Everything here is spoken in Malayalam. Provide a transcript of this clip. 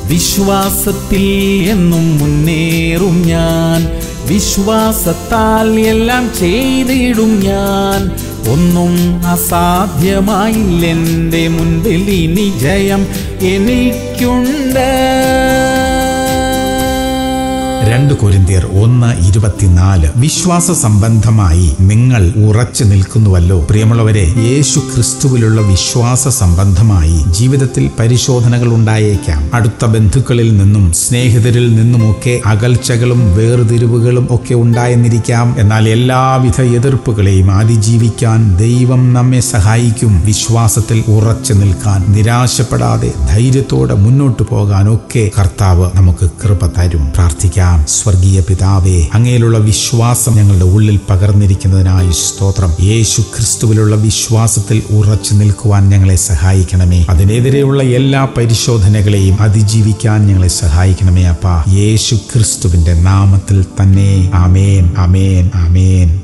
വിശ്വാസത്തിൽ എന്നും മുന്നേറും ഞാൻ വിശ്വാസത്താൽ എല്ലാം ചെയ്തിടും ഞാൻ ഒന്നും അസാധ്യമായില്ലെൻ്റെ മുൻപിൽ ഇനി ജയം എനിക്കുണ്ട് രണ്ട് കൊരിന്തിയർ ഒന്ന് ഇരുപത്തിനാല് വിശ്വാസ സംബന്ധമായി നിങ്ങൾ ഉറച്ചു നിൽക്കുന്നുവല്ലോ പ്രിയമുള്ളവരെ യേശു ക്രിസ്തുവിലുള്ള വിശ്വാസ സംബന്ധമായി ജീവിതത്തിൽ പരിശോധനകൾ ഉണ്ടായേക്കാം അടുത്ത ബന്ധുക്കളിൽ നിന്നും സ്നേഹിതരിൽ നിന്നുമൊക്കെ അകൽച്ചകളും വേർതിരിവുകളും ഒക്കെ ഉണ്ടായെന്നിരിക്കാം എന്നാൽ എല്ലാവിധ എതിർപ്പുകളെയും അതിജീവിക്കാൻ ദൈവം നമ്മെ സഹായിക്കും വിശ്വാസത്തിൽ ഉറച്ചു നിൽക്കാൻ നിരാശപ്പെടാതെ ധൈര്യത്തോടെ മുന്നോട്ടു പോകാനൊക്കെ കർത്താവ് നമുക്ക് കൃപ തരും പ്രാർത്ഥിക്കാം സ്വർഗീയ പിതാവേ അങ്ങയിലുള്ള വിശ്വാസം ഞങ്ങളുടെ ഉള്ളിൽ പകർന്നിരിക്കുന്നതിനായി സ്തോത്രം യേശു ക്രിസ്തുവിലുള്ള വിശ്വാസത്തിൽ ഉറച്ചു നിൽക്കുവാൻ ഞങ്ങളെ സഹായിക്കണമേ അതിനെതിരെയുള്ള എല്ലാ പരിശോധനകളെയും അതിജീവിക്കാൻ ഞങ്ങളെ സഹായിക്കണമേ അപ്പ യേശു ക്രിസ്തുവിന്റെ നാമത്തിൽ തന്നെ ആമേൻ ആമേൻ ആമേൻ